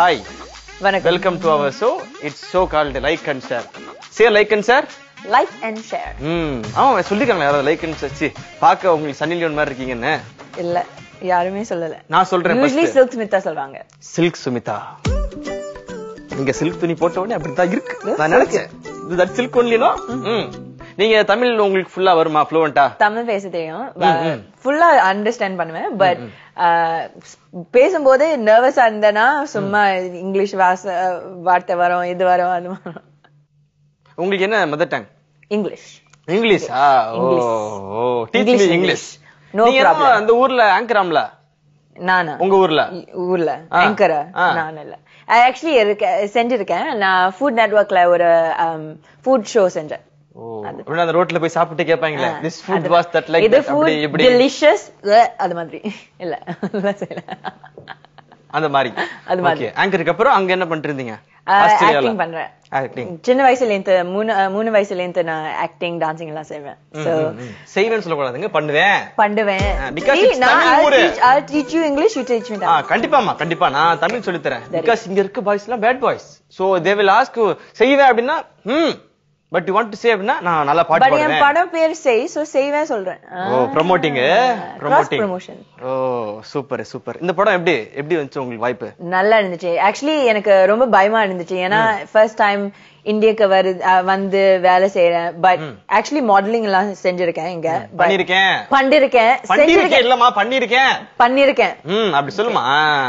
Hi வணக்கம் welcome to our show it's show called like and share say like and share like and share hmm ஆமா சொல்லிருக்காங்க யாராவது like and share பார்க்க உங்களுக்கு Sunny Leon மாதிரி இருக்கீங்கன்னு இல்ல யாருமே சொல்லல நான் சொல்றேன் யூஸ்வலி first. சில்க் ஸ்மித்தா சொல்றாங்க சில்க் சுமிதா நீங்க சில்க் துணி போட்ட உடனே அப்படித்தான் இருக்கு நான் நினைச்சேன் இது தட் சில்க் ஒன்லினோ நீங்க தமிழ் உங்களுக்கு ஃபுல்லா வருமா ஃப்ளூவெண்டா தமிழ் பேச தெரியும் ஃபுல்லா அண்டர்ஸ்டாண்ட் பண்ணுவேன் பட் பேசும்போது நர்வஸா இருந்தேன்னா சும்மா இங்கிலீஷ் வாச வார்த்தை வரும் இது வரும் அது வரும் உங்களுக்கு என்ன மதர் டங் இங்கிலீஷ் இங்கிலீஷா ஓ ஓ teach English, me English. English No நீங்க என்னமோ problem. அந்த ஊர்ல ஆங்கராம்ல நானா உங்க ஊர்ல இ- ஊர்ல ஆ, ஆங்கர் ஆ. நான் இல்ல ஆக்சுவலி இருக்கேன் செஞ்சிருக்கேன் நான் ஃபுட் நெட்வொர்க்ல ஒரு ஃபுட் ஷோ செஞ்சேன் ஓ அப்படின்னா அந்த ரோட்ல போய் சாப்பிட்டு கேட்பாங்களே திஸ் ஃபுட் அது- வாஸ் தட் லைக் இது அப்படி ஃபுட் இப்படி டெலிஷியஸ் அது மாதிரி இல்ல அதெல்லாம் செய்யல அந்த மாதிரி அது மாதிரி. ஓகே ஆங்கருக்கு அப்புறம் அங்க என்ன பண்ணிட்டு இருந்தீங்க ஆஸ்திரேலியால ஆக்டிங் பண்றேன் ஆக்டிங் சின்ன வயசுல இருந்து மூணு அஹ், மூணு வயசுல இருந்து நான் ஆக்டிங் டான்சிங் எல்லாம் செய்வேன் சோ செய்வேன்னு சொல்லக்கூடாதுங்க பண்ணுவேன் பண்ணுவேன் Ah, because See, it's நான் தமிழ் I'll ஊரு. teach- I'll teach you English, you teach me ah dance. கண்டிப்பாமா கண்டிப்பா நான் தமிழ் சொல்லி தரேன் பிகாஸ் இங்க இருக்க பாய்ஸ் எல்லாம் bad boys so they will ask செய்வேன் அப்படின்னா ம் but you want to say அப்படின்னா நான் நல்லா பாட்டு But என் பாடுவேன் படம் பேர் செய் சோ செய்வேன் சொல்றேன் ஓ ப்ரோமோட்டிங் cross ப்ரோமோட்டிங் promotion ஓ சூப்பர் சூப்பர் இந்த படம் எப்படி எப்படி வந்துச்சு உங்களுக்கு வாய்ப்பு நல்லா இருந்துச்சு ஆக்சுவலி எனக்கு ரொம்ப பயமா இருந்துச்சு ஏன்னா ஃபர்ஸ்ட் டைம் இந்தியாக்கு வரு அஹ், வந்து வேலை செய்யறேன் பட் ஆக்சுவலி மாடலிங் எல்லாம் செஞ்சிருக்கேன் இங்க But பண்ணிருக்கேன் பண்ணிருக்கேன் பண்ணிருக்கேன் செஞ்சிருக்கேன் இல்லம்மா பண்ணிருக்கேன் பண்ணிருக்கேன் ம் அப்படி சொல்லுமா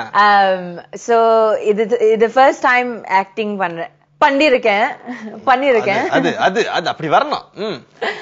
சோ இது இது ஃபர்ஸ்ட் டைம் ஆக்டிங் பண்றேன் பண்ணிருக்கேன் பண்ணிருக்கேன் அது அது அது அப்படி வரணும் ம்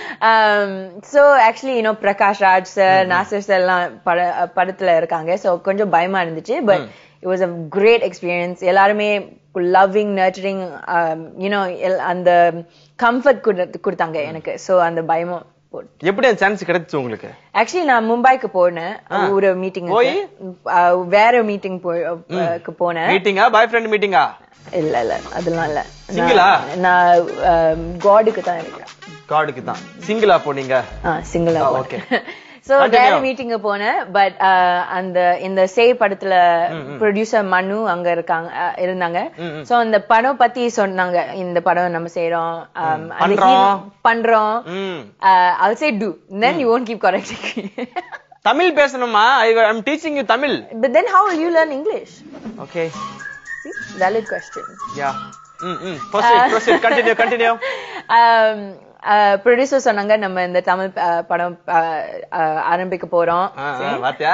so actually you know Prakash Raj sir Nasser sir எல்லாம் பட படத்துல இருக்காங்க சோ கொஞ்சம் பயமா இருந்துச்சு but it was a great experience எல்லாருமே லவ்விங் நர்ச்சரிங் யூனோ அந்த கம்ஃபர்ட் கொடுத்தாங்க எனக்கு சோ அந்த பயமும் போட்டு எப்படி அந்த சான்ஸ் கிடைச்சு உங்களுக்கு ஆக்சுவலி நான் மும்பைக்கு போனேன் ஒரு மீட்டிங் போய்? வேற மீட்டிங் போனேன் மீட்டிங்கா பாய் ஃப்ரெண்ட் மீட்டிங்கா இல்ல இல்ல அதெல்லாம் இல்ல Single ஆ? நான்- நான் காடுக்கு தான் இருக்கேன் கார்டுக்கு தான் சிங்கிளா போனீங்க சிங்கிளா ஆ, okay. So Continue. வேற மீட்டிங் போனேன் பட் அந்த இந்த சேய் படத்துல ப்ரொடியூசர் மனு அங்க இருக்காங்க அஹ், இருந்தாங்க சோ அந்த படம் பத்தி சொன்னாங்க இந்த படம் நம்ம செய்யறோம் um, அந்த பண்றோம். hero- பண்றோம் ம் I'll say do then you won't keep correcting me Tamil பேசணுமா I am teaching you Tamil but then how will you learn English okay See? valid question yeah ம் ம் proceed proceed continue continue producer சொன்னாங்க நம்ம இந்த தமிழ் அஹ், படம் அஹ், அஹ், ஆரம்பிக்க போறோம் பாத்தியா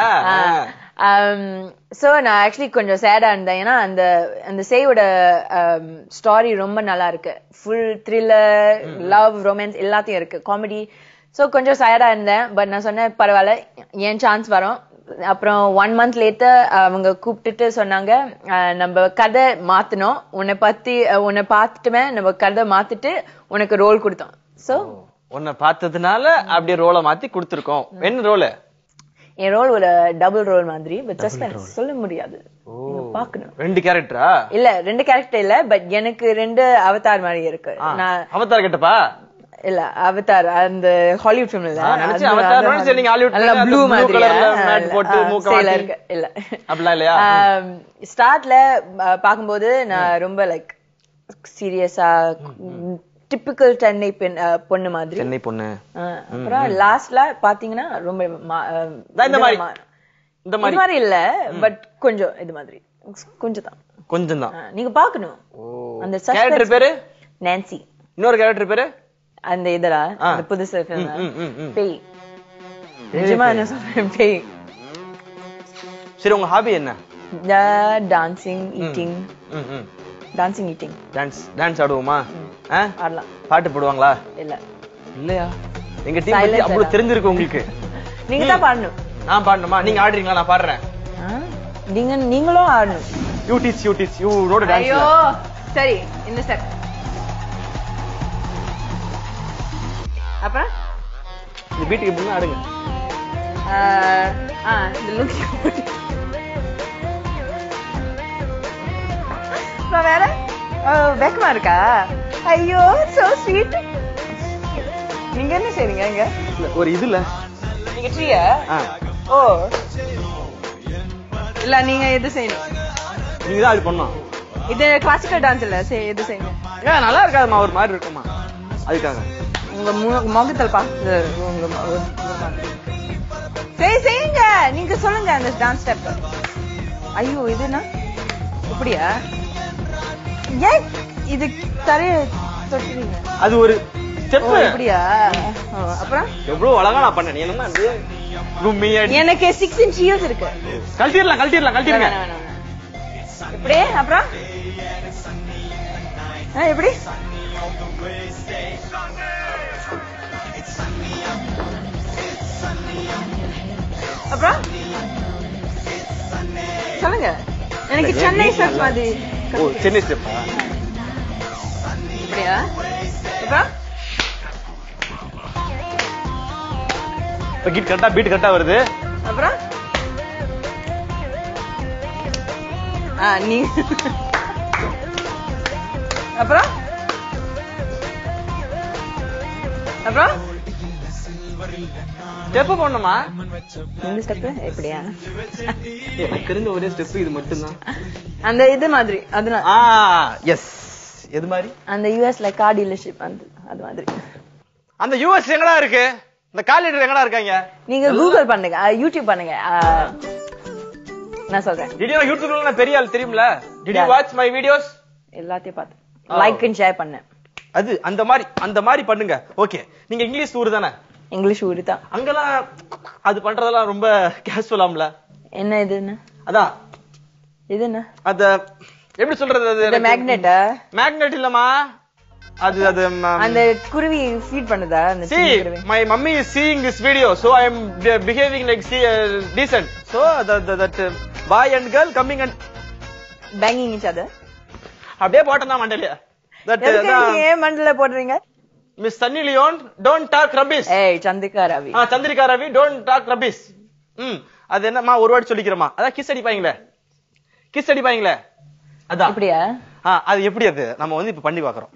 சோ நான் ஆக்சுவலி கொஞ்சம் சேடா இருந்தேன் ஏன்னா அந்த அந்த சேயோட ஸ்டாரி ரொம்ப நல்லா இருக்கு ஃபுல் த்ரில்லர் லவ் ரொமான்ஸ் எல்லாத்தையும் இருக்கு காமெடி சோ கொஞ்சம் சேடா இருந்தேன் பட் நான் சொன்னேன் பரவாயில்ல ஏன் சான்ஸ் வரும் அப்புறம் ஒன் மந்த் லேட்டர் அவங்க கூப்பிட்டுட்டு சொன்னாங்க அஹ், நம்ம கதை மாத்தணும் உன்னை பத்தி அஹ், உன்னை பார்த்துட்டுமே நம்ம கதை மாத்திட்டு உனக்கு ரோல் கொடுத்தோம் சோ உன்னை பார்த்ததுனால அப்படியே ரோலை மாத்தி கொடுத்துருக்கோம் என்ன ரோல் என் ரோல் ஒரு டபுள் ரோல் மாதிரி பட் சஸ்பென்ஸ் சொல்ல முடியாது நீங்க பார்க்கணும் ரெண்டு கேரக்டரா இல்ல ரெண்டு கேரக்டர் இல்ல பட் எனக்கு ரெண்டு அவதார் மாதிரி இருக்கு நான் அவதார் கேட்டப்பா இல்ல அவதார் அந்த ஹாலிவுட் ஃபிலிம் இல்ல நான் நினைச்சேன் அவதார் மாதிரி சரி, நீங்க Hollywood film, அந்த ப்ளூ blue மாதிரி colourல mat போட்டு, மூக்க மாட்டி. இருக்கு இல்ல அப்படிலாம் இல்லையா ஸ்டார்ட்ல பாக்கும்போது நான் ரொம்ப லைக் சீரியஸா டிப்பிக்கல் சென்னை பெண் அஹ், பொண்ணு மாதிரி சென்னை பொண்ணு அஹ், அப்புறம் லாஸ்ட்ல பாத்தீங்கன்னா ரொம்ப மா- அஹ், தான் இந்த மாதிரி. மா- இந்த இது மாதிரி மாதிரி இல்ல பட் கொஞ்சம் இது மாதிரி கொஞ்சம் தான் கொஞ்சம் தான் அஹ், நீங்க பாக்கணும் அந்த கேரக்டர் பேரு நான்சி இன்னொரு கேரக்டர் பேரு அந்த இதரா ஆ. அந்த புதுசு film ல. ம், ம், ம். பேய் நிஜமா என்ன சொல்றேன் பேய் சரி உங்க ஹாபி என்ன டான்சிங் ஈட்டிங் ம் ம் டான்சிங் ஈட்டிங் டான்ஸ் டான்ஸ் ஆடுவோமா ஆ? ஆடலாம் பாட்டு போடுவாங்களா இல்ல இல்லையா எங்க டீம் பத்தி Silence அவ்வளவு ஆடா. தெரிஞ்சிருக்கு உங்களுக்கு நீங்க தான் பாடணும் நான் பாடணுமா நீங்க ஆடுறீங்களா நான் பாடுறேன் ஆ? நீங்க நீங்களும் ஆடணும் you teach you teach you not ஐயோ டான்ஸ் சரி இந்த ஸ்டெப் அப்புறம் இந்த பீட்டுக்கு இப்படி ஆடுங்க ஆஹ், ஆ இந்த லுக் அப்புறம் வேற வெக்கமா இருக்கா ஐயோ சோ ஸ்வீட் நீங்க என்ன செய்றீங்க இங்க இல்ல, ஒரு இதுல நீங்க ட்ரீயா ஆ. ஓ இல்ல நீங்க எது செய்யணும் நீங்க தான் அது பண்ணணும் இது கிளாசிக்கல் டான்ஸ் இல்ல சரி இது செய்யுங்க ஏன் நல்லா இருக்காதுமா ஒரு மாதிரி இருக்குமா அதுக்காக உங்க மு- முகத்தில் பார்த்து உங்க மு- உங்க மாதிரி. சரி செய்யுங்க நீங்க சொல்லுங்க அந்த டான்ஸ் ஸ்டெப் ஐயோ இது என்ன இப்படியா ஏன் இது தரைய தொட்டுறீங்க அது ஒரு ஓ, ஸ்டெப் இப்படியா ஓ, அப்புறம் எவ்வளவு அழகா நான் பண்ணேன் நீ என்னமா இது கும்மி அடி எனக்கு சிக்ஸ் இன்ச் ஹீல்ஸ் இருக்கு கழட்டிடலாம் கழட்டிடலாம் கழட்டிருங்க வேணாம், வேணாம், வேணாம். இப்படி அப்புறம் ஆ, எப்படி அப்புறம் சொல்லுங்க எனக்கு ஏன் சென்னை வீட்ல ஸ்டெப் எல்லாம் மாதிரி ஓ சென்னை ஸ்டெப்பா இப்படியா அப்புறம் இப்ப கீட் கரெக்டா பீட் கரெக்டா வருது அப்புறம் ஆ நீ அப்புறம் அப்புறம் ஸ்டெப் போடணுமா இந்த ஸ்டெப் எப்படியா எனக்கு தெரிஞ்ச ஒரே ஸ்டெப் இது மட்டும்தான் அந்த இது மாதிரி அது ஆ எஸ் எது மாதிரி அந்த யூஎஸ்ல கார் டீலர்ஷிப் அந்த அது மாதிரி அந்த யூஎஸ் எங்கடா இருக்கு இந்த கால் லீடர் எங்கடா இருக்காங்க நீங்க கூகுள் பண்ணுங்க அஹ், யூடியூப் பண்ணுங்க அஹ், நான் சொல்றேன் டிடியோ யூடியூப்ல நான் பெரிய ஆள் தெரியும்ல did you Yeah. Watch my videos எல்லாத்தையும் பார்த்து Oh. லைக் அண்ட் ஷேர் பண்ணேன் அது அந்த மாதிரி அந்த மாதிரி பண்ணுங்க ஓகே நீங்க இங்கிலீஷ் ஊர் தானே இங்கிலீஷ் ஊரு தான் அங்கெல்லாம் அது பண்றதெல்லாம் ரொம்ப கேஷுவலாம்ல என்ன இதுன்னு அதான் இது என்ன அத எப்படி சொல்றது அது இந்த மேக்னெட்டா மேக்னெட் இல்லமா அது அது அந்த குருவி ஃபீட் பண்ணுதா அந்த see சின்ன குருவி my mummy is seeing this video so i am be- behaving like see, uh, decent so the, the, that uh, boy and girl coming and banging each other அப்படியே போட்டேன் மண்டல தட் எதுக்கு நீங்க ஏன் மண்டல போடுறீங்க miss Sunny Leone don't talk rubbish ஏய் சந்திரிகா ரவி ஆ Chandrika Ravi don't talk rubbish ம் அது என்னம்மா ஒரு வாட்டி சொல்லிக்கிறேமா அதான் கிஸ் அடிப்பாங்களே கிஸ் அடிப்பாங்களே அதான் இப்படியா ஆ அது எப்படி அது நம்ம வந்து இப்ப பண்ணி பாக்குறோம்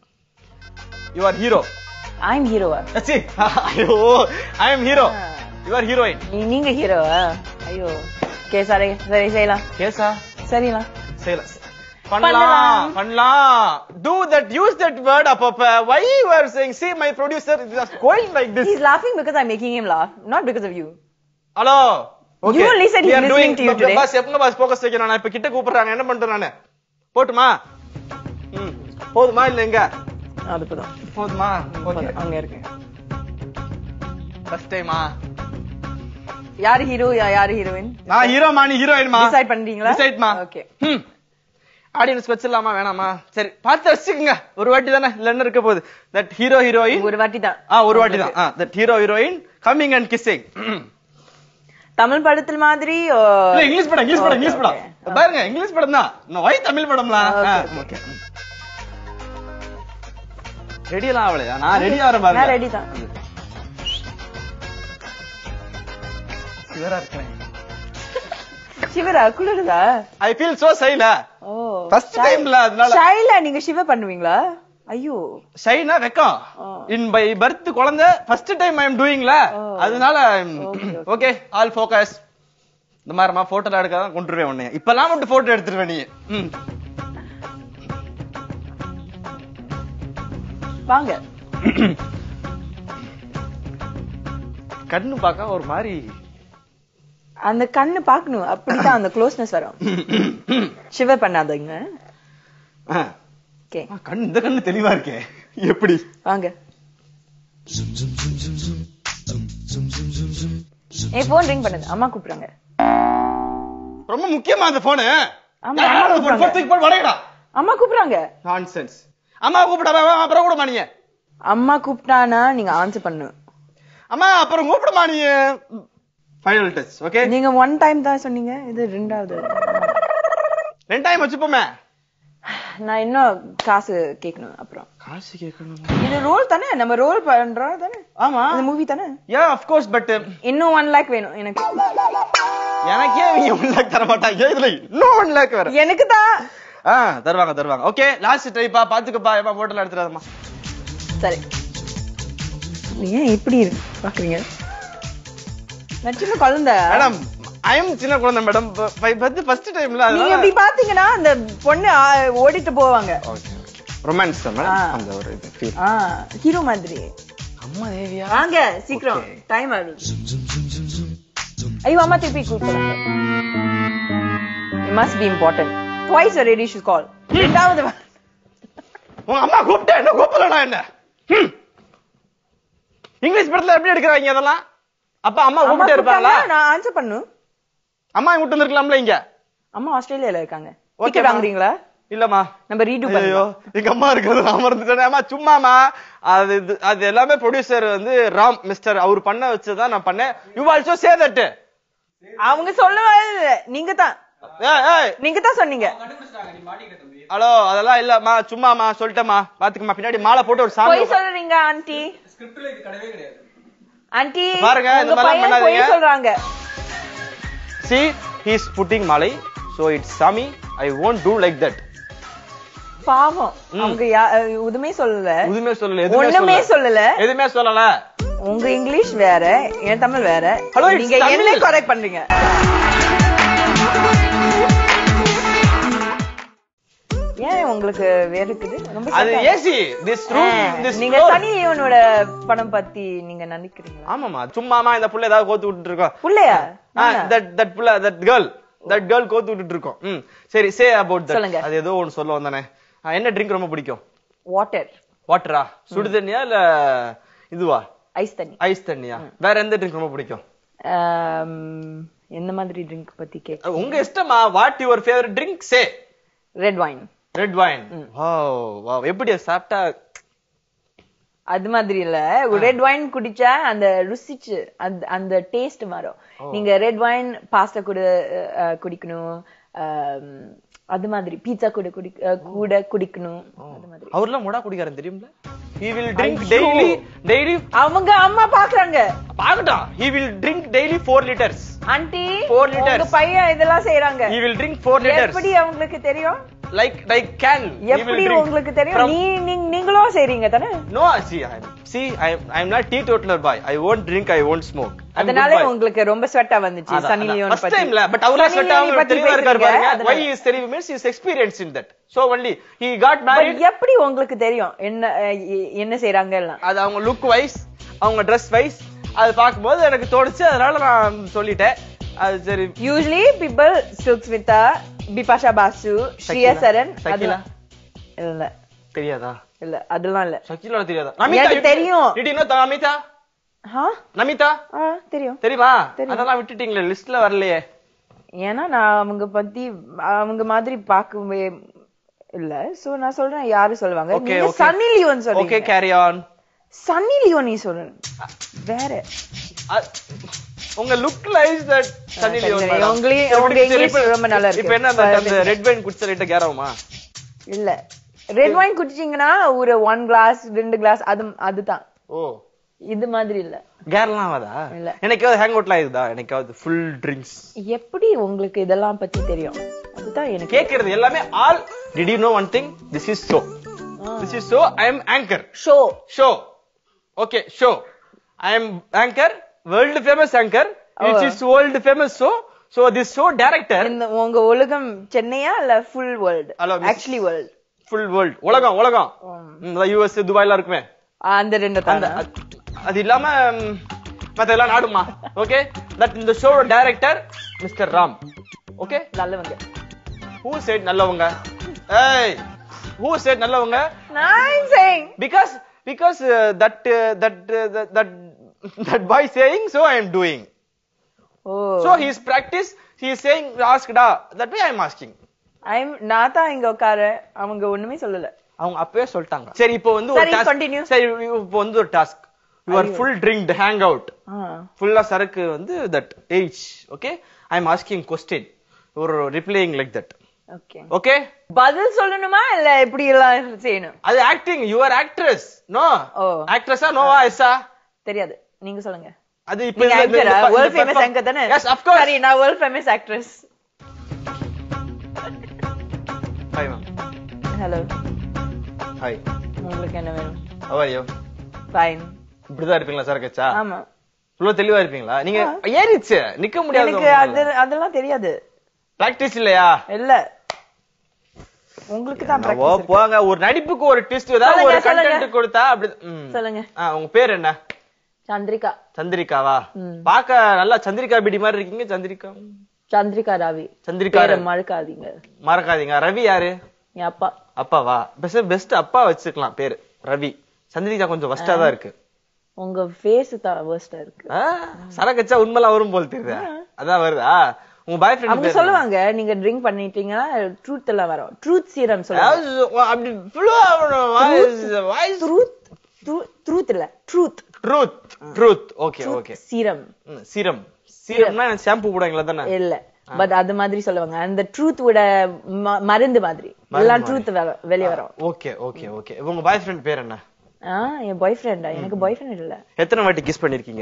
யூ ஆர் ஹீரோ ஐம் ஹீரோவா சி ஐயோ I am hero Ah. You are heroine நீங்க ஹீரோவா ஐயோ கே சரி சரி செய்யலாம் கேசா சரிலாம் செய்யலாம் பண்ணலாம். பண்ணலாம் பண்ணலாம் do that use that word அப்பப்ப why you are saying see my producer is just going like this He's laughing because I'm making him laugh, not because of you. Hello You only said he's listening to you today. Boss எப்பங்க boss focus வைக்கணும் நான் இப்ப கிட்ட கூப்பிடுறாங்க என்ன பண்றேன் நானு போட்டுமா ம் போதுமா இல்ல எங்க அது போதும் போதுமா ஓகே போதும், அங்க இருக்கு ஃபர்ஸ்ட் டைமா யாரு ஹீரோ யாரு ஹீரோயின் நான் ஹீரோமா நீ ஹீரோயின்மா டிசைட் பண்றீங்களா டிசைட்மா ஓகே ம் ஆடியன்ஸ் வச்சிடலாமா வேணாமா சரி பார்த்து ரசிச்சுக்கங்க ஒரு வாட்டி தானே இல்ல என்ன இருக்க போகுது தட் ஹீரோ ஹீரோயின் ஒரு வாட்டி தான் ஆ ஒரு வாட்டி தான் ஆ that hero heroine coming and kissing Tamil படத்தில் மாதிரி ஓ, இல்ல இங்கிலீஷ் படம் இங்கிலீஷ் படம் Okay, இங்கிலீஷ் படம் okay. பாருங்க இங்கிலீஷ் படம் தான் நான் வை தமிழ் படம்லாம் Okay, ஓகே ரெடி எல்லாம் ஆவலையா நான் ரெடி ஆறேன் பாருங்க நான் ரெடி தான் சிவரா இருக்கிறேன் சிவரா குளிருதா ஐ ஃபீல் சோ சைல ஓ First time ல அதனால. ஷைலா நீங்க சிவ பண்ணுவீங்களா ஐயோ ஷைனா வெக்கம் ஆ. இன் பை பர்த் குழந்தை ஃபர்ஸ்ட் டைம் ஐ எம் டூயிங்ல ஓ. அதனால Okay, okay. Okay all focus இந்த மாதிரிமா போட்டோல எடுக்காதான் கொண்டுருவேன் உன்னை இப்பெல்லாம் மட்டும் போட்டோ எடுத்துருவேன் நீ ம். வாங்க கண்ணு பார்க்க ஒரு மாதிரி அந்த கண்ணு பாக்கணும் அப்படிதான் அந்த க்ளோஸ்னஸ் வரும் சிவ பண்ணாதீங்க ஆ. ஓகே ஆ, கண் இந்த கண்ணு தெளிவா இருக்கே எப்படி வாங்க ஏ போன் ரிங் பண்ணுங்க அம்மா கூப்பிடுறாங்க ரொம்ப முக்கியமா அந்த போனு ஆமா, அம்மா கூப்பிடுறாங்க. தூக்கி போட்டு வடையடா அம்மா கூப்பிடுறாங்க நான்சென்ஸ் அம்மா கூப்பிட அப்புறம் கூடமா நீங்க அம்மா கூப்பிட்டானா நீங்க ஆன்சர் பண்ணணும் அம்மா அப்புறம் கூப்பிடுமா நீ ஃபைனல் டச் ஓகே நீங்க ஒன் டைம் தான் சொன்னீங்க இது ரெண்டாவது ரெண்டு டைம் வச்சுப்போமே நான் இன்னும் காசு கேட்கணும் அப்புறம் காசு கேட்கணும் இது ரோல் தானே நம்ம ரோல் பண்றோம் தானே ஆமா இந்த மூவி தானே யா ஆஃப் கோர்ஸ் பட் இன்னும் ஒன் லேக் வேணும் எனக்கு எனக்கே இவங்க ஒன் லேக் தர மாட்டாங்க இதுல இன்னும் ஒன் லேக் வேற எனக்கு தான் ஆ தருவாங்க தருவாங்க ஓகே லாஸ்ட் ட்ரைப்பா பாத்துக்கப்பா ஏமா போட்டோல எடுத்துறாதம்மா சரி நீ ஏன் இப்படி இருக்கு பாக்குறீங்க நான் சின்ன குழந்தை மேடம் ஐம் சின்ன குழந்தை மேடம் பத்து ஃபர்ஸ்ட் டைம்ல நீங்க இப்படி பாத்தீங்கன்னா அந்த பொண்ணு ஆ, ஓடிட்டு போவாங்க ஓகே ரொமான்ஸ் தான் ஆ. மேடம் அந்த ஒரு இது ஃபீல் ஆ ஹீரோ மாதிரி அம்மா தேவியா வாங்க சீக்கிரம் Okay. டைம் ஆகுது ஐயோ அம்மா திருப்பி கூப்பிடுறாங்க it must be important twice already she call ரெண்டாவது வா- உங்க அம்மா கூப்பிட்டா என்ன கூப்பிடலடா என்ன ஹம். இங்கிலீஷ் படத்துல எப்படி எடுக்கிறாங்க அதெல்லாம் அப்பா அம்மா அம்மா கூப்பிட்டே இருப்பாங்களா கூப்பிட்டாங்க, நான் ஆன்சர் பண்ணும் அம்மா இங்க வந்திருக்கலாம்ல இங்க அம்மா ஆஸ்திரேலியால இருக்காங்க Okay, டிக்கெட் அம்மா. வாங்குறீங்களா இல்லம்மா நம்ம ரீடு ஐயோ பண்ணலாம் எங்க அம்மா இருக்கிறது நான் மறந்துட்டேன் அம்மா சும்மாமா அது இது- அது எல்லாமே ப்ரொடியூசர் வந்து ராம் மிஸ்டர் அவர் பண்ண வச்சதான் நான் பண்ணேன் யூ ஆல்சோ சே தட் அவங்க சொல்லவே இல்ல நீங்க தான் ஏய் ஏய் நீங்க தான் சொன்னீங்க ஹலோ அதெல்லாம் இல்லம்மா சும்மாமா சொல்லிட்டேம்மா பாத்துக்கம்மா பின்னாடி மாலை போட்டு ஒரு சாமி பொய் சொல்றீங்க ஆண்டி ஆண்டி பாருங்க, இந்த உங்க மாதிரிலாம் பையன் பொய் பண்ணாதீங்க. சொல்றாங்க see he is putting malai so it's sami i won't do like that பாவம் ம். அவங்க யா- எதுவுமே சொல்லல எதுவுமே சொல்லல எதுவுமே ஒண்ணுமே சொல்லல சொல்லல எதுவுமே சொல்லல உங்க இங்கிலீஷ் வேற என் தமிழ் வேற Hello, it's நீங்க என்ன Tamil. கரெக்ட் பண்றீங்க ஏன் உங்களுக்கு வேற இருக்குது ரொம்ப அது சத்தம். ஏசி this room ஆ, this நீங்க floor. சனி லியோனோட படம் பத்தி நீங்க நினைக்கிறீங்களா ஆமாமா சும்மாமா இந்த புள்ள ஏதாவது கோத்து விட்டுட்டு இருக்கோம் புள்ளையா தட் தட் புள்ள தட் கேர்ள் தட் கேர்ள் கோத்து விட்டுட்டு இருக்கோம் ம் சரி சே அபவுட் தட் சொல்லுங்க. அது ஏதோ ஒன்னு சொல்ல வந்தானே ஆ, என்ன ட்ரிங்க் ரொம்ப பிடிக்கும் வாட்டர் வாட்டரா சுடு தண்ணியா இல்ல இதுவா ஐஸ் தண்ணி ஐஸ் தண்ணியா வேற எந்த ட்ரிங்க் ரொம்ப பிடிக்கும் ஆம், எந்த மாதிரி ட்ரிங்க் பத்தி கேக்க உங்க இஷ்டமா what your favourite drink say red wine red wine wow wow எப்படி அது சாப்பிட்டா அது மாதிரி இல்ல ரெட் வைன் குடிச்சா அந்த ருசிச்சு அந்த அந்த டேஸ்ட் மாறும் நீங்க ரெட் வைன் பாஸ்தா கூட அஹ், குடிக்கணும் ஆம், அது மாதிரி பீட்சா கூட குடி அஹ், கூட குடிக்கணும் அது மாதிரி அவர்லாம் முடா குடிக்காரன் தெரியும்ல he will drink daily daily அவங்க அம்மா பாக்குறாங்க பாக்கட்டும் he will drink daily 4 liters aunty Four liters. உங்க பையன் இதெல்லாம் செய்யறாங்க he will drink 4 liters எப்படி அவங்களுக்கு தெரியும் like like can he will எப்படி drink உங்களுக்கு தெரியும் from- நீ நீங்க- நீங்களும் செய்றீங்க தானே no see i see i i am not teetotaler boy i won't drink i won't smoke I'm good அதனால boy. உங்களுக்கு ரொம்ப ஸ்வெட்டா வந்துச்சு அதான், சனி அதான். லியோன் First பத்தி time ல, but அவர்லாம் சன்னி sweat லியோன் ஆகாம பத்தி தெளிவா இருக்காரு பேசுறீங்க, பாருங்க. அதனால. why he is தெரியும் means he is experienced in that so only he got But married எப்படி உங்களுக்கு தெரியும் என்ன அஹ், எ- என்ன செய்யறாங்க எல்லாம் அது அவங்க லுக் வைஸ் அவங்க ட்ரெஸ் வைஸ் அது பார்க்கும்போது எனக்கு தோணுச்சு அதனால நான் சொல்லிட்டேன் அது சரி யூஸ்வலி பீப்பிள் சில்க் ஸ்மிதா பிபாஷா பாசு ஸ்ரீயா சரண் சகிலா? அதெல்லாம் இல்ல தெரியாதா இல்ல அதெல்லாம் இல்ல சக்கிலா தெரியாதா எனக்கு தெரியும். Did you know நமிதா ஆ நமிதா ஆ தெரியும் தெரியுமா தெரியும். அதெல்லாம் விட்டுட்டீங்களே லிஸ்ட்ல வரலையே ஏன்னா நான் அவங்க பத்தி அவங்க மாதிரி பார்க்கவே இல்ல சோ நான் சொல்றேன் யாரு சொல்லுவாங்க Okay, நீங்க okay. சன்னி லியோன் ஓகே சொல்றீங்க கேரி ஆன் சன்னி லியோன் நீ சொல்றேன் வேற உங்க லுக் லைஸ் தட் சன்னி சரி, லியோன் சரி. madam. உங்களே- சரி, உங்க சரி, English இப்ப- ரொம்ப நல்லா இருக்கு. இப்ப என்ன அந்த- அந்த பரவாயில்ல. ரெட் வைன் குடிச்ச லைட்டா கேரவுமா இல்ல ரெட் வைன் குடிச்சீங்கன்னா ஒரு ஒன் கிளாஸ் ரெண்டு கிளாஸ் அது அதுதான் ஓ இது மாதிரி இல்ல கேரலாம் ஆகாதா இல்ல. எனக்காவது ஹேங் அவுட்லாம் இருக்குதா எனக்காவது ஃபுல் ட்ரிங்க்ஸ் எப்படி உங்களுக்கு இதெல்லாம் பத்தி தெரியும் அதுதான் எனக்கு கேக்குறது எல்லாமே all did you know one thing this is show this is show I am anchor show show okay show I am anchor world famous anchor it is world famous show so this show director இந்த உங்க உலகம் சென்னையா இல்ல full world Hello, miss. Actually world full world உலகம் உலகம் US துபாய்லாம் இருக்குமே அந்த ரெண்டு அந்த தான் அது- அது இல்லாம ம், மத்ததெல்லாம் நாடுமா ஓகே தட் இந்த show director mister Ram okay நல்லவங்க ஹூ சைட் நல்லவங்க ஏய் ஹூ சைட் நல்லவங்க நான் saying because because uh, that uh, that uh, that that that boy saying so i am doing ஓ so he is practice he is saying ask da that way i am asking I'm நான் தான் இங்க உட்கார அவங்க ஒண்ணுமே சொல்லல அவங்க அப்பவே சொல்லிட்டாங்க சரி இப்போ வந்து ஒரு சரி, டாஸ்க் continue. சரி இப்போ வந்து ஒரு task you are full drinked hang out ஆ. ஃபுல்லா சரக்கு வந்து that age okay I am asking question ஒரு replying like that okay okay பதில் சொல்லணுமா இல்ல எப்படி எல்லாம் செய்யணும் அது acting you are actress no ஓ. ஆக்ட்ரஸா நோவா எஸ்ஸா தெரியாது நீங்க சொல்லுங்க அது இப்போ நீங்க இந்த- இந்த- ஆக்டரா இந்த- வேர்ல்ட் இந்த ஃபேமஸ் perform- ஆங்கர் தானே Yes, of course. சரி நான் world famous actress Hi, ma'am. Hello Hi. உங்களுக்கு என்ன வேணும் How are you? ஃபைன் இப்படிதான் இருப்பீங்களா சரக்கச்சா ஆமா இவ்வளவு தெளிவா இருப்பீங்களா நீங்க ஏறிச்சு நிக்க முடியாது எனக்கு அது அதெல்லாம் தெரியாது பிராக்டிஸ் இல்லையா இல்ல உங்களுக்கு தான் ஓ practice இருக்கு. போங்க ஒரு நடிப்புக்கு ஒரு ட்விஸ்ட் ஏதாவது ஒரு சொல்லுங்க, சொல்லுங்க. கண்டென்ட் கொடுத்தா அப்படி ம். சொல்லுங்க ஆ, உங்க பேர் என்ன சந்திரிகா சந்திரிகாவா ம். பாக்க நல்லா சந்திரிகா பிடி மாதிரி இருக்கீங்க சந்திரிகா சந்திரிகா ராவி சந்திரிகா பேரை மறக்காதீங்க மறக்காதீங்க ரவி யாரு என் அப்பா அப்பாவா பெஸ்ட் பெஸ்ட் அப்பா வச்சுக்கலாம் பேரு ரவி சந்திரிகா கொஞ்சம் வஸ்டா தான் இருக்கு உங்க ஃபேஸ் தான் வேர்ஸ்டா இருக்கு ஆ, சரக்கச்சா உண்மைலாம் வரும் போல் தெரியுது அதான் வருதா உங்க பாய் அவங்க ஃப்ரெண்ட் சொல்லுவாங்க நீங்க ட்ரிங்க் பண்ணிட்டீங்கன்னா ட்ரூத் எல்லாம் வரும் ட்ரூத் சீரம் சொல்லுவாங்க அப்படி fluent ஆகணும். voice voice ட்ரூத் ட்ரூத் இல்ல truth truth truth okay okay serum serum சீரம்னா ஷாம்பு போடுவாங்களா தானே இல்ல பட் அது மாதிரி சொல்லுவாங்க அந்த ட்ரூத் விட ம- மருந்து மாதிரி எல்லாம் ட்ரூத் வெளிய வரும் ஓகே ஓகே ஓகே உங்க பாய் ஃப்ரெண்ட் பேர் என்ன ஆ என் பாய் ஃப்ரெண்டா எனக்கு பாய் ஃப்ரெண்ட் இல்ல எத்தனை வாட்டி கிஸ் பண்ணிருக்கீங்க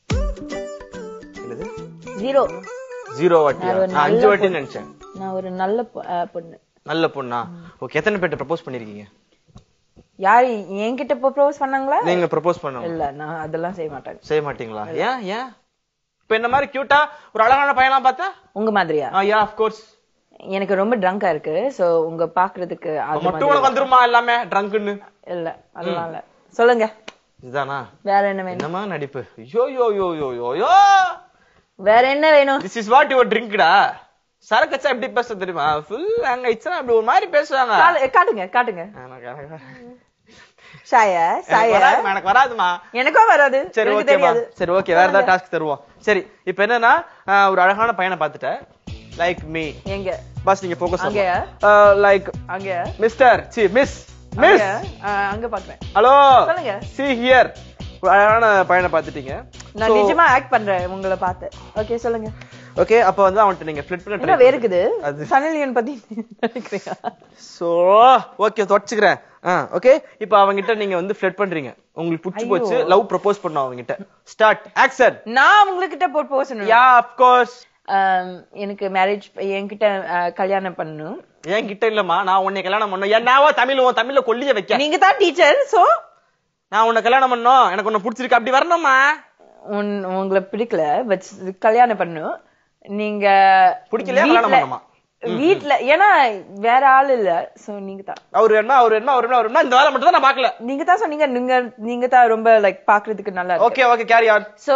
என்னது ஜீரோ ஜீரோ வாட்டி நான் ஒரு நான் அஞ்சு நல்ல வாட்டி நினைச்சேன் நான் ஒரு நல்ல பொ- ஆ, பொண்ணு நல்ல பொண்ணா ஓகே எத்தனை பேர்ட்ட ப்ரப்போஸ் பண்ணிருக்கீங்க யாரு என்கிட்ட ப்ரோபோஸ் பண்ணாங்களா நீங்க ப்ரப்போஸ் பண்ண இல்ல நான் அதெல்லாம் செய்ய மாட்டேன் செய்ய மாட்டீங்களா ஏன் ஏன் இப்ப என்ன மாதிரி கியூட்டா ஒரு அழகான பையனா பார்த்தா உங்க மாதிரியா ஆ யா ஆஃப் கோர்ஸ் எனக்கு ரொம்ப ட்ரங்கா இருக்கு சோ உங்க பாக்குறதுக்கு அது மட்டும் மாதிரி உனக்கு வந்துருமா எல்லாமே ட்ரங்க்னு இல்ல அதெல்லாம் இல்ல சொல்லுங்க இதுதானா வேற என்ன வேணும் என்னமா நடிப்பு யோ யோ யோ யோ யோ யோ வேற என்ன வேணும் திஸ் இஸ் வாட் யுவர் ட்ரிங்க்டா சரக்கச்சா எப்படி பேச தெரியுமா ஃபுல் அங்க இச்சனா அப்படி ஒரு மாதிரி பேசுவாங்க கால- காட்டுங்க காட்டுங்க எனக்கு எனக்கு- சாய எனக்கு சாய வராதுமா, எனக்கு வராதுமா எனக்கும் வராது சரி எனக்கு ஓகேமா தெரியாது சரி ஓகே வேற ஏதாவது டாஸ்க் தருவோம் சரி இப்போ என்னன்னா ஆஹ், ஒரு அழகான பையனை பார்த்துட்டேன் லைக் மீ எங்க பாஸ் நீங்க ஃபோக்கஸ் அங்கயா? லைக் அங்க மிஸ்டர் சி மிஸ் மிஸ் அங்க ஆ, அங்க பாக்குறேன் ஹலோ சொல்லுங்க. சி ஹியர் ஒரு அழகான பையனை பார்த்துட்டீங்க நான் நிஜமா ஆக்ட் பண்றேன் உங்களை பார்த்து ஓகே சொல்லுங்க ஓகே அப்ப வந்து அவன்கிட்ட நீங்க ஃபிளிட் பண்ண என்ன வேறுக்குது அது- சனலியன் பத்தி நினைக்கிறீங்க சோ ஓகே தொடச்சுக்கிறேன் ஓகே இப்போ அவங்கிட்ட நீங்க வந்து ஃபிளட் பண்றீங்க உங்களுக்கு பிடிச்சி போச்சு லவ் ப்ரப்போஸ் பண்ணும் அவங்கிட்ட ஸ்டார்ட் ஆக்சன் நான் உங்ககிட்ட ப்ரோபோஸ் யா ஆஃப் கோர்ஸ் எனக்கு மேரேஜ் என்கிட்ட ஆ, கல்யாணம் பண்ணணும் என் கிட்ட இல்லம்மா நான் உன்னை கல்யாணம் பண்ணோம் என்னாவோ தமிழ் உன் தமிழ்ல கொல்லிய வைக்க நீங்க தான் டீச்சர் சோ நான் உன்னை கல்யாணம் பண்ணோம் எனக்கு உன்னை பிடிச்சிருக்கு அப்படி வரணுமா உன் உங்களை பிடிக்கல பட் கல்யாணம் பண்ணணும் நீங்க பிடிக்கலையா கல்யாணம் வீட்ல- பண்ணணுமா? வீட்ல ஏன்னா வேற ஆள் இல்ல சோ நீங்க தான் அவரு என்ன அவரு என்ன அவரு என்ன அவரு என்ன இந்த வேலை மட்டும் தான் நான் பாக்கல நீங்க தான் சொன்னீங்க நீங்க நீங்க தான் ரொம்ப லைக் பாக்குறதுக்கு நல்லா இருக்கு okay okay carry on so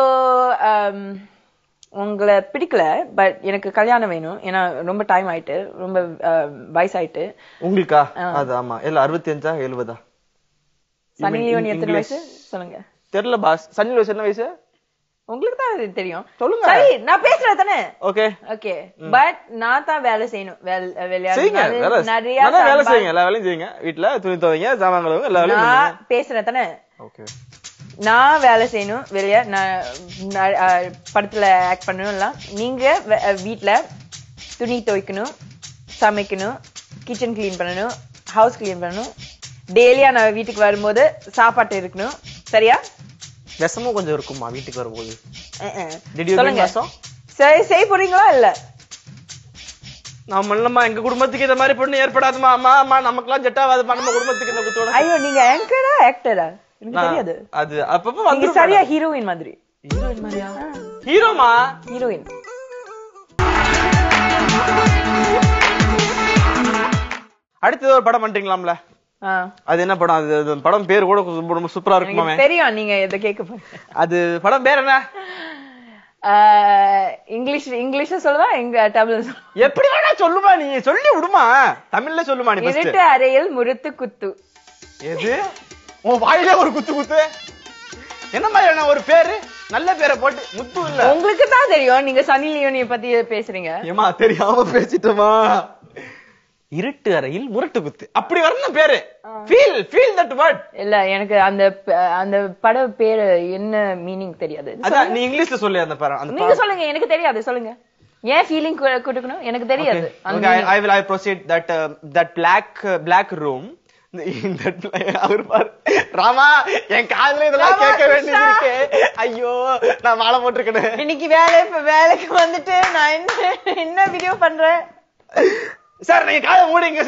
உங்களை பிடிக்கல பட் எனக்கு கல்யாணம் வேணும் ஏன்னா ரொம்ப டைம் ஆயிட்டு ரொம்ப uh, வயசாயிட்டு உங்களுக்கா அது ஆமா இல்ல அறுபத்தி அஞ்சா எழுபதா சனி mean லியோன் in எத்தனை English? வயசு சொல்லுங்க தெரியல பாஸ் சன்னி வயசு என்ன வயசு உங்களுக்கு தான் அது தெரியும் சொல்லுங்க. சரி நான் பேசுறேன் தானே ஓகே ஓகே பட் நான் தான் வேலை செய்யணும் வேலை செய்யுங்க வேலையாடு வேலை நிறைய நல்லா வேலை சம்பா- செய்யுங்க எல்லா வேலையும் செய்யுங்க வீட்ல துணி துவைங்க சாமான் கழுவுங்க எல்லா வேலையும் நான் பேசுறேன் தானே ஓகே நான் வேலை செய்யணும் வெளிய நான் நான், அஹ், படத்துல ஆக்ட் பண்ணணும் எல்லாம் நீங்க வெ- அஹ், வீட்ல துணி துவைக்கணும் சமைக்கணும் கிச்சன் க்ளீன் பண்ணணும் ஹவுஸ் க்ளீன் பண்ணணும் டெய்லியா நான் வீட்டுக்கு வரும்போது சாப்பாட்டு இருக்கணும் சரியா விஷமும் கொஞ்சம் இருக்குமா வீட்டுக்கு வரும்போது அஹ், அஹ். Did you சொல்லுங்க bring விஷம்? சரி செய்ய போறீங்களா இல்ல நாம இல்லம்மா எங்க குடும்பத்துக்கு இந்த மாதிரி பொண்ணு ஏற்படாதுமா அம்மா அம்மா நமக்கெல்லாம் செட் ஆகாதுமா நம்ம குடும்பத்துக்கு இந்த குத்தோட ஐயோ நீங்க ஆங்கரா ஆக்டரா எனக்கு நான் தெரியாது அது அப்பப்ப நீங்க வந்து சரியா ஹீரோயின் மாதிரி ஹீரோயின் மாதிரியா ஹீரோமா ஹீரோயின் அடுத்தது ஒரு படம் பண்றீங்களாம்ல அது என்ன படம் அது அது படம் பேர் கூட ரொம்ப- ரொம்ப சூப்பரா இருக்குமாமே எனக்கு தெரியும் நீங்க இதை கேட்க போறீங்க அது படம் பேர் என்ன ஆஹ் இங்கிலீஷ் இங்கிலீஷ்ல சொல்லவா எங்க தமிழ்ல சொல்லவா? எப்படி வேணா சொல்லுமா நீ சொல்லி விடுமா தமிழ்ல சொல்லுமா நீ first. இருட்டு அறையில் முறுத்து குத்து எது உன் வாயிலே ஒரு குத்து குத்து என்ன மாதிரியான ஒரு பேரு நல்ல பேரை போட்டு முத்து இல்ல உங்களுக்கு தான் தெரியும் நீங்க சனி லியோனிய பத்தி பேசுறீங்க ஏமா தெரியாம பேசிட்டோமா இருட்டு அறையில் முரட்டு குத்து அப்படி வரணும் பேரு ஃபீல் ஃபீல் தட் வேர்ட் இல்ல எனக்கு அந்த ப- அந்த பட பேரு என்ன மீனிங் தெரியாது அதான் நீ இங்கிலீஷ்ல சொல்லு அந்த படம் அந்த நீங்க சொல்லுங்க எனக்கு தெரியாது சொல்லுங்க ஏன் ஃபீலிங் கொடுக்கணும் எனக்கு தெரியாது அந்த Okay, I, I will I proceed that uh, that black uh, black room in that அவர் பாரு ராமா என் காதுல இதெல்லாம் ராமா, கேட்க வேண்டியது கிருஷ்ணா. இருக்கு ஐயோ நான் மாலை போட்டிருக்கேன் இன்னைக்கு வேலை வேலைக்கு வந்துட்டு நான் என்ன என்ன வீடியோ பண்றேன் சார் நீங்க காதை மூடிங்க சார்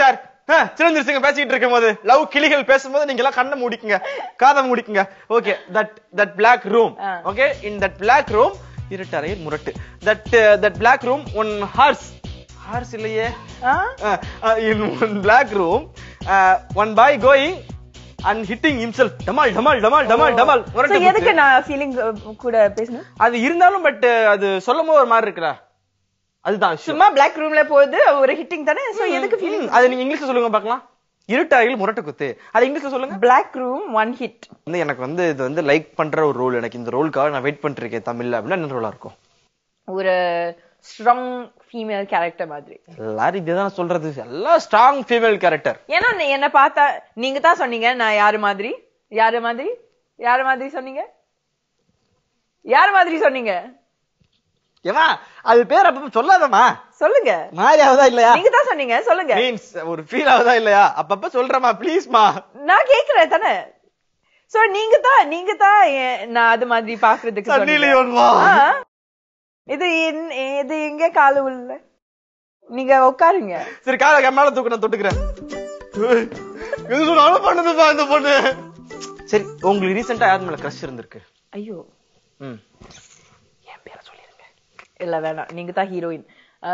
சிறந்திர சிங்க பேசிக்கிட்டு இருக்கும் போது லவ் கிளிகள் பேசும்போது நீங்க எல்லாம் கண்ணை மூடிக்குங்க காதை மூடிக்குங்க okay that that black room ஆ. Okay in that black room இருட்டறையில் முரட்டு that that black room one horse horse இல்லையே in one black room one boy going and hitting himself டமால் டமால் டமால் டமால் டமால் So, முரட்டு எதுக்கு குத்து. நான் ஃபீலிங் கூட பேசணும் அது இருந்தாலும் பட் அது சொல்லும் போது ஒரு மாதிரி இருக்குடா அதுதான் விஷயம். சும்மா பிளாக் ரூம்ல போகுது ஒரு ஹிட்டிங் தானே சோ எதுக்கு ஃபீலிங் ம், அது நீங்க இங்கிலீஷ்ல சொல்லுங்க பார்க்கலாம் இருட்டறையில் முரட்டு குத்து அது இங்கிலீஷ்ல சொல்லுங்க பிளாக் ரூம் ஒன் ஹிட் வந்து எனக்கு வந்து இது வந்து லைக் பண்ற ஒரு ரோல் எனக்கு இந்த ரோலுக்காக நான் வெயிட் பண்ணிட்டு இருக்கேன் தமிழ்ல அப்படின்னா என்ன ரோலா இருக்கும் ஒரு ஸ்ட்ராங் ஃபீமேல் கேரக்டர் மாதிரி எல்லாரும் இதுதான் சொல்றது எல்லாம் ஸ்ட்ராங் ஃபீமேல் கேரக்டர் ஏன்னா நீ என்ன பார்த்தா நீங்க தான் சொன்னீங்க நான் யாரு மாதிரி யாரு மாதிரி யாரு மாதிரி சொன்னீங்க யாரு மாதிரி சொன்னீங்க ஏமா அது பேர் அப்ப சொல்லாதமா சொல்லுங்க மாதிரி ஆகுதா இல்லையா நீங்க தான் சொன்னீங்க சொல்லுங்க மீன்ஸ் ஒரு ஃபீல் ஆகுதா இல்லையா அப்பப்ப சொல்றமா ப்ளீஸ்மா நான் கேக்குறேன் தானே சோ நீங்க தான் நீங்க தான் எ- நான் அது மாதிரி பாக்குறதுக்கு சன்னி சொன்னீங்க. லியோன் வா. ஆ. இது என்- இது எங்க கால உள்ள நீங்க உட்காருங்க சரி கால மேல தூக்கு நான் தொட்டுக்கிறேன் ஏய், எது சொன்னாலும் பண்ணுதுப்பா இந்த பொண்ணு சரி உங்களுக்கு ரீசெண்டா யார் மேல கிரஷ் இருந்திருக்கு ஐயோ ம் என் பேரை சொல்லிருங்க இல்ல வேணாம் நீங்க தான் ஹீரோயின்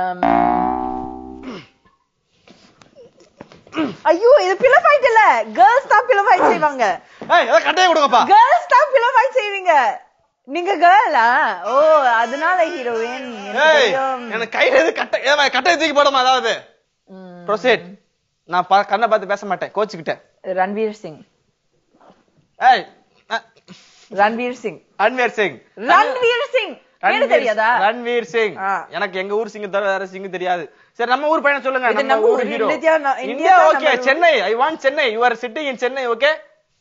ஐயோ இது பிள்ளை ஃபைட் இல்ல கேர்ள்ஸ் தான் பிள்ளை ஃபைட் செய்வாங்க ஏய் ஏதாவது கட்டையை கொடுங்கப்பா கேர்ள்ஸ் தான் பிள்ளை ஃபைட் செய்வீங்க நீங்க கேர்ளா ஓ அதனால ஹீரோயின் ஏய் எனக்கு கையில எது கட்டை ஏமா கட்டையை தூக்கி போடுமா அதாவது ப்ரொசீட் நான் பா- கண்ணை பார்த்து பேச மாட்டேன் கோச்சுக்கிட்டேன் ரன்வீர் சிங் ஏய் அஹ், ரன்வீர் சிங் ரன்வீர் சிங் ரன்வீர் சிங் பேரு ரன்வீர் தெரியாதா ரன்வீர் சிங் ஆ. எனக்கு எங்க ஊர் சிங்க தவிர வேற சிங் தெரியாது சரி நம்ம ஊர் பையனை சொல்லுங்க இது நம்ம நம்ம ஊர் ஊர், ஹீரோ இந்தியா நான்- இந்தியா இந்தியா தான் ஓகே நம்ம ஊர். Chennai I want Chennai you are sitting in Chennai okay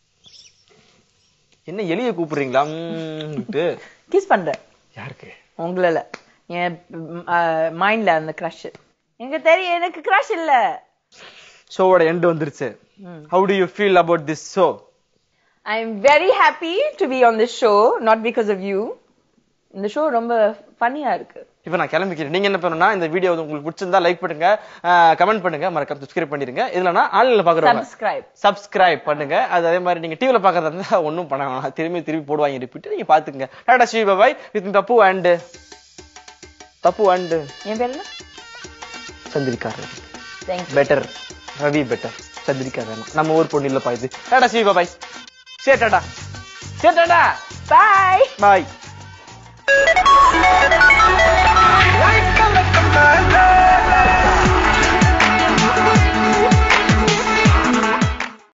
என்ன எலிய கூப்பிடுறீங்களா ம்ன்ட்டு. கிஸ் பண்றேன் யாருக்கு உங்களால என் மைண்ட்ல அந்த கிரஷ் எனக்கு தெரியும் எனக்கு கிரஷ் இல்ல ஷோவோட எண்ட் வந்துருச்சு how do you feel about this show I am very happy to be on this show not because of you இந்த ஷோ ரொம்ப ஃபன்னியா இருக்கு இப்போ நான் கிளம்பிக்கிறேன் நீங்க என்ன பண்ணணும்னா இந்த வீடியோ உங்களுக்கு பிடிச்சிருந்தா லைக் பண்ணுங்க கமெண்ட் பண்ணுங்க மறக்காம சப்ஸ்கிரைப் பண்ணிருங்க இல்லனா ஆன்லைன்ல பாக்குறவங்க சப்ஸ்கிரைப் சப்ஸ்கிரைப் பண்ணுங்க அது அதே மாதிரி நீங்க டிவில பாக்குறதா இருந்தா ஒண்ணும் பண்ண வேணாம் திரும்பி திரும்பி போடுவாங்க ரிப்பீட் நீங்க பாத்துக்கங்க டாடா ஸ்ரீ பாய் வித் தப்பு அண்ட் தப்பு அண்ட் என் பேர் என்ன Chandrika Ravi thank you better Ravi better Chandrika வேணாம் நம்ம ஊர் பொண்ணு இல்லப்பா இது டாடா ஸ்ரீ பாய் சரி டாடா சரி டாடா பாய் பாய்